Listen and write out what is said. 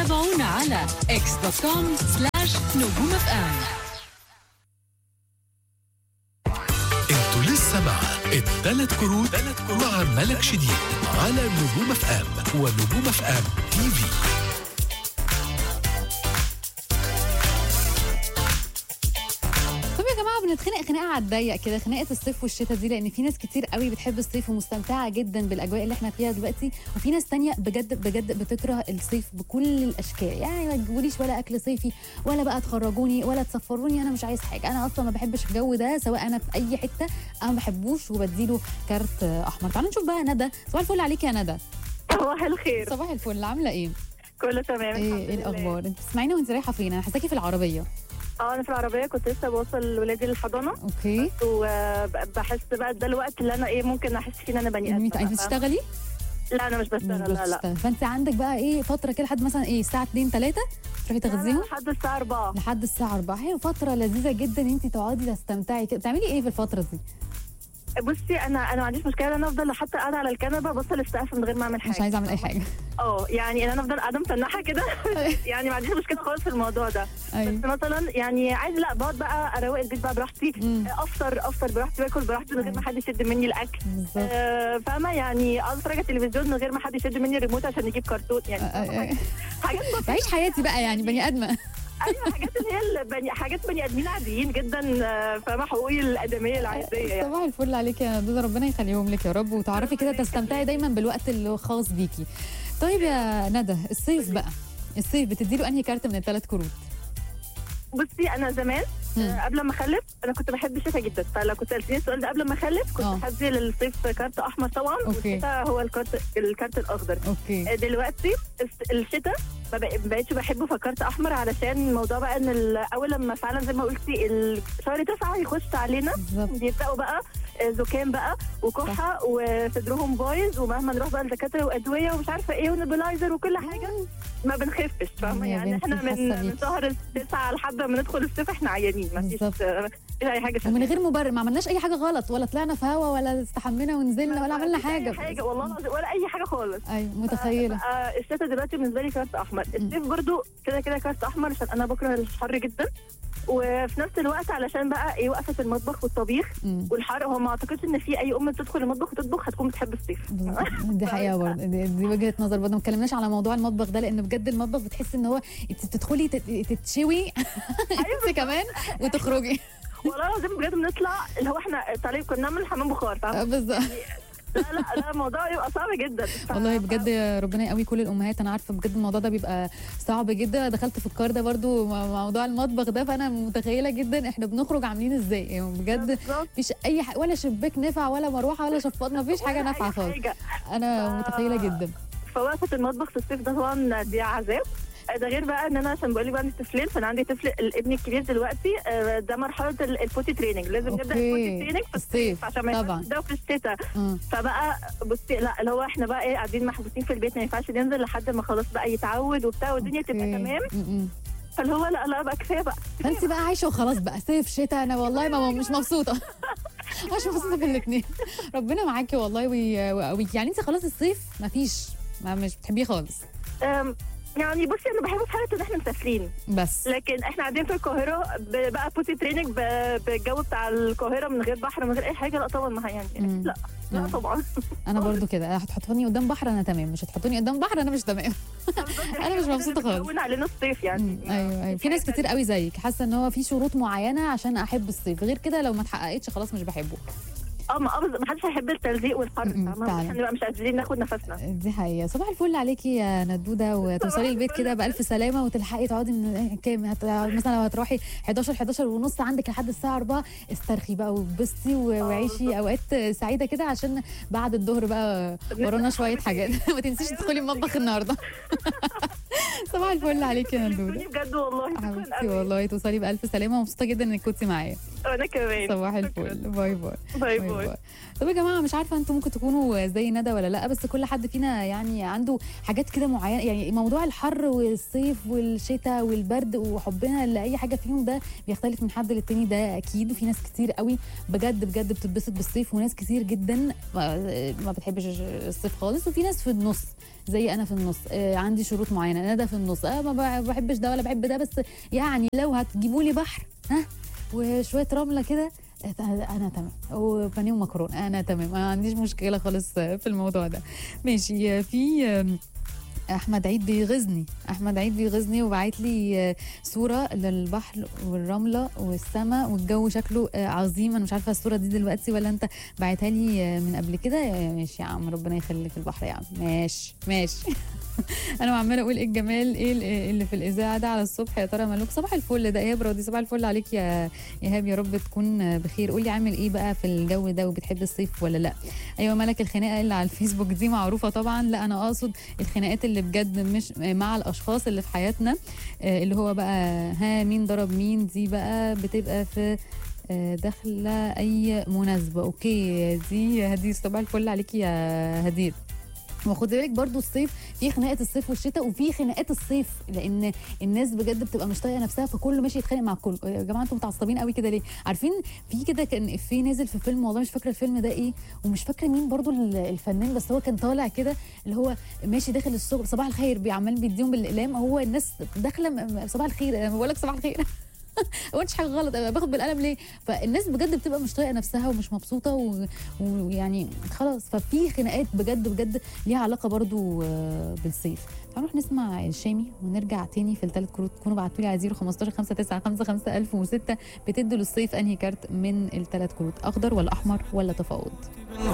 تابعونا على اكس دوت كوم سلاش نجوم اف ام انتوا لسه مع الثلاث كروت مع ملك شديد على نجوم اف ام ونجوم اف ام تي في طب يا جماعه بنتخانق خناقه على الضيق كده خناقه الصيف والشتاء دي لان في ناس كتير قوي بتحب الصيف ومستمتعه جدا بالاجواء اللي احنا فيها دلوقتي وفي ناس تانية بجد بجد بتكره الصيف بكل الاشكال يعني ما تجيبوليش ولا اكل صيفي ولا بقى تخرجوني ولا تسفروني انا مش عايز حاجه انا اصلا ما بحبش الجو ده سواء انا في اي حته انا ما بحبوش وبديله كارت احمر تعالوا نشوف بقى ندى صباح الفل عليك يا ندى صباح الخير صباح الفل عامله ايه كله تمام ايه الحمد ايه لله. الاخبار انت بتسمعينا وانت رايحه فين انا حاساكي في العربيه اه انا في العربيه كنت لسه بوصل ولادي للحضانه اوكي وبحس بقى ده الوقت اللي انا ايه ممكن احس فيه ان انا بني ادم انت انت بقى، فاهمة؟ بتشتغلي لا انا مش بشتغل لا لا بتشتغل. فانت عندك بقى ايه فتره كده لحد مثلا ايه الساعه 2 3 تروحي لا، لا، تغذيهم لحد الساعه 4 لحد الساعه 4 هي فتره لذيذه جدا انت تقعدي تستمتعي كده بتعملي ايه في الفتره دي بصي انا انا ما عنديش مشكله ان انا افضل حتى قاعده على الكنبه بصل السقف من غير ما اعمل حاجه مش عايزه اعمل اي حاجه اه يعني ان انا افضل قاعده متنحه كده يعني ما عنديش مشكله خالص في الموضوع ده ايوه بس مثلا يعني عايز لا بقعد بقى اروق البيت بقى براحتي مم. افطر افطر براحتي باكل براحتي من غير ما حد يشد مني الاكل بالظبط آه، فاهمه يعني اقعد اتفرج على التلفزيون من غير ما حد يشد مني الريموت عشان يجيب كرتون يعني آه، آه. حاجات بسيطة بعيش حياتي بقى يعني بني ادمه ايوه حاجات اللي هي البني حاجات بني ادمين عاديين جدا آه، فاهمه حقوقي الادميه العاديه يعني صباح الفل عليك يا دودة ربنا يخليهم لك يا رب وتعرفي كده تستمتعي دايما بالوقت اللي هو خاص بيكي طيب يا ندى الصيف بقى الصيف بتدي له انهي كارت من الثلاث كروت بصي انا زمان مم. آه، قبل ما اخلف انا كنت بحب الشتاء جدا فلو كنت سالتني السؤال ده قبل ما اخلف كنت آه. هدي للصيف كارت احمر طبعا أوكي. والشتاء هو الكارت الكارت الاخضر اوكي آه، دلوقتي الس- الشتاء ما بق- ما بقتش بحبه فكارت احمر علشان الموضوع بقى ان ال- اول لما فعلا زي ما قلتي ال- شهر تسعة يخش علينا بالظبط بيبداوا بقى آه، زكام بقى وكحه وصدرهم بايظ ومهما نروح بقى لدكاتره وادويه ومش عارفه ايه ونبلايزر وكل حاجه ما بنخفش فاهمه يا يعني بنتي احنا حاسة من بيكي. من شهر تسعة لحد ما ندخل الصيف احنا عيانين ما فيش بالظبط. آه، مفيش اي حاجه ومن غير مبرر ما عملناش اي حاجه غلط ولا طلعنا في هوا ولا استحمينا ونزلنا ولا عملنا مفيش أي حاجه حاجه والله العظيم ولا اي حاجه خالص ايوه متخيله آه الشتا دلوقتي بالنسبه لي كارت احمر الصيف برضو كده كده كارت احمر عشان انا بكره الحر جدا وفي نفس الوقت علشان بقى ايه وقفه المطبخ والطبيخ مم. والحر هو ما اعتقدش ان في اي ام بتدخل المطبخ وتطبخ هتكون بتحب الصيف بالظبط. دي حقيقه برضه دي, دي وجهه نظر برضه ما اتكلمناش على موضوع المطبخ ده لان بجد المطبخ بتحس ان هو انت بتدخلي تت- تتشوي انت كمان وتخرجي والله العظيم بجد بنطلع اللي هو احنا طالعين كنا نعمل حمام بخار فاهمة؟ بالظبط لا لا لا الموضوع يبقى صعب جدا ف- والله بجد ربنا يقوي كل الامهات انا عارفه بجد الموضوع ده بيبقى صعب جدا دخلت في الكار ده برضو مع موضوع المطبخ ده فانا متخيله جدا احنا بنخرج عاملين ازاي يعني بجد بالظبط. مفيش اي حاجه ولا شباك نفع ولا مروحه ولا شفاط مفيش حاجه ولا أي نافعه خالص حاجة. انا ف- متخيله جدا فوقفه المطبخ في الصيف ده طبعا دي عذاب ده غير بقى ان انا عشان بقول لك بقى عندي طفلين فانا عندي طفل ابني الكبير دلوقتي آه، ده مرحله ال- البوتي تريننج لازم نبدا أوكي. البوتي تريننج في الصيف الصيف، عشان ما طبعاً. ينفعش ده في الشتاء اه فبقى بصي لا اللي هو احنا بقى ايه قاعدين محبوسين في البيت ما ينفعش ننزل لحد ما خلاص بقى يتعود وبتاع والدنيا تبقى أوكي. تمام م- م. فاللي هو لا لا بقى كفايه بقى فانت بقى عايشه وخلاص بقى صيف شتاء انا والله ما مش مبسوطه مش مبسوطه في الاثنين ربنا معاكي والله وي- ويقويكي يعني انت خلاص الصيف مفيش ما مش بتحبيه خالص أم، يعني بصي انا بحبه في حاله ان احنا مسافرين بس لكن احنا قاعدين في القاهره ب- بقى بوتي تريننج ب- بالجو بتاع القاهره من غير بحر من غير اي حاجه لا طبعا ما يعني مم. لا لا مم. طبعا انا برضو كده هتحطوني قدام بحر انا تمام مش هتحطوني قدام بحر انا مش تمام أنا مش مبسوطة خالص. بتهون علينا الصيف يعني مم. ايوه ايوه في ناس كتير قوي زيك حاسه ان هو في شروط معينه عشان احب الصيف غير كده لو ما اتحققتش خلاص مش بحبه اه ما اه بس ما حدش هيحب التلزيق والحر مم. فاهمة؟ فعلا. هنبقى مش قادرين ناخد نفسنا دي حقيقه صباح الفل عليكي يا ندوده وتوصلي البيت كده بالف سلامه وتلحقي تقعدي من كام هت... مثلا لو هتروحي 11 11 ونص عندك لحد الساعه 4 استرخي بقى وبسطي و- وعيشي اوقات سعيده كده عشان بعد الظهر بقى ورانا شويه حاجات ما تنسيش تدخلي المطبخ النهارده صباح الفل عليكي يا ندوده شكراً بجد والله شكراً حبيبتي قوي. والله توصلي بألف سلامة ومبسوطة جدا انك كنتي معايا انا كمان صباح شكراً. الفل باي باي باي باي طب يا جماعة مش عارفة انتوا ممكن تكونوا زي ندى ولا لا بس كل حد فينا يعني عنده حاجات كده معينة يعني موضوع الحر والصيف والشتاء والبرد وحبنا لأي حاجة فيهم ده بيختلف من حد للتاني ده أكيد وفي ناس كتير قوي بجد بجد بتتبسط بالصيف وناس كتير جدا ما ما بتحبش الصيف خالص وفي ناس في النص زي انا في النص آه عندي شروط معينه ندى كده في النص أه ما بحبش ده ولا بحب ده بس يعني لو هتجيبوا لي بحر ها وشويه رمله كده انا تمام وبانيه ومكرون انا تمام ما عنديش مشكله خالص في الموضوع ده ماشي في احمد عيد بيغيظني احمد عيد بيغيظني وبعت لي صوره للبحر والرمله والسماء والجو شكله عظيم انا مش عارفه الصوره دي دلوقتي ولا انت بعتها لي من قبل كده ماشي يا عم ربنا يخليك البحر يا عم ماشي ماشي انا عماله اقول ايه الجمال ايه اللي في الاذاعه ده على الصبح يا ترى ملوك صباح الفل ده ايهاب راضي صباح الفل عليك يا ايهاب يا رب تكون بخير قولي عامل ايه بقى في الجو ده وبتحب الصيف ولا لا ايوه ملك الخناقه اللي على الفيسبوك دي معروفه طبعا لا انا اقصد الخناقات اللي بجد مش مع الاشخاص اللي في حياتنا اللي هو بقى ها مين ضرب مين دي بقى بتبقى في داخله اي مناسبه اوكي دي هدير صباح الفل عليكي يا هدير وخد بالك برضو الصيف في خناقه الصيف والشتاء وفي خناقات الصيف لان الناس بجد بتبقى مش طايقه نفسها فكله ماشي يتخانق مع الكل يا جماعه انتوا متعصبين قوي كده ليه عارفين في كده كان افيه نازل في فيلم والله مش فاكره الفيلم ده ايه ومش فاكره مين برضو الفنان بس هو كان طالع كده اللي هو ماشي داخل الشغل صباح الخير بيعمل بيديهم بالاقلام هو الناس داخله صباح الخير بقول لك صباح الخير ما قلتش حاجه غلط انا باخد بالقلم ليه فالناس بجد بتبقى مش طايقه نفسها ومش مبسوطه ويعني خلاص ففي خناقات بجد بجد ليها علاقه برضو بالصيف هنروح نسمع الشامي ونرجع تاني في الثلاث كروت تكونوا بعتوا لي على 015 5955 1006 بتدوا للصيف انهي كارت من الثلاث كروت اخضر ولا احمر ولا تفاوض